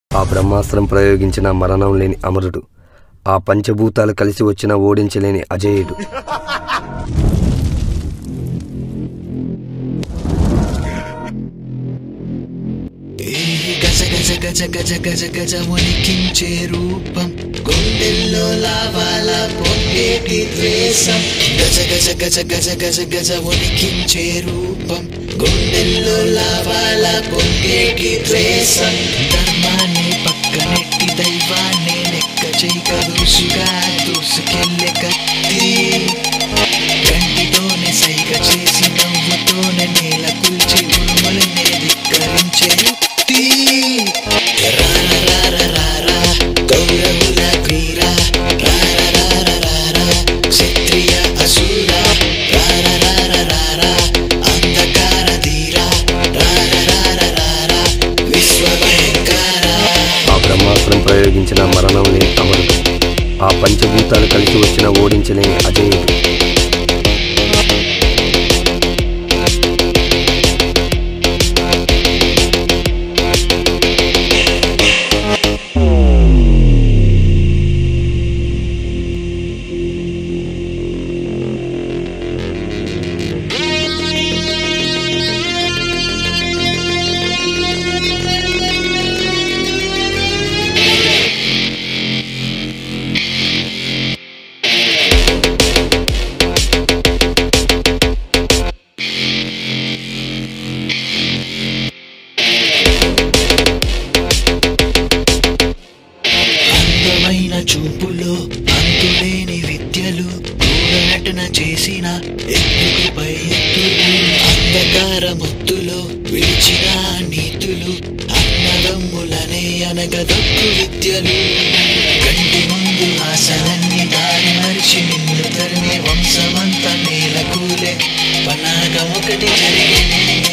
ఆ బ్రహ్మాస్త్రం ప్రయోగించిన మరణం లేని అమరుడు ఆ పంచభూతాలు కలిసి వచ్చిన ఓడించలేని అజేయుడు ఏ గజ గజ గజ గజ గజ గజ వణికించే రూపం గుండెల్లో లావాల పొంగేటి ద్వేషం గజ గజ గజ గజ గజ గజ వణికించే రూపం గుండెల్లో లావాల పొంగేటి ద్వేషం ధర్మాన్ని పక్కనెట్టి దైవాన్ని లెక్క చేయక దూసుగా దూసుకెళ్ళే కత్తి కంటితోనే సైగ చేసి నవ్వుతోనే నేల కూల్చి ఉరుములనే ధిక్కరించే యుక్తి రార రార రార కౌరవుల క్రీర రార రార రార క్షత్రియ అసూర రార రార రార అంధకార ధీర రార రార రార విశ్వ భయంకర ఆ బ్రహ్మాస్త్రం ప్రయోగించిన మరణం లేని అమరుడు ఆ పంచభూతాలు కలిసి వచ్చిన ఓడించలేని అజేయుడు అందమైన చూపులో అంతులేని విద్యలు నటన చేసిన ఎత్తుకుపై ఎత్తులు అంధకార ముత్తులో విడిచిన నీతులు అన్నదమ్ములనే అనగదొక్కు విద్యలు కంటి ముందు ఆశలన్నీ దారి మరిచి నిన్ను తరిమే వంశమంతా నేల కూలే పనాగ ఒకటి జరిగినే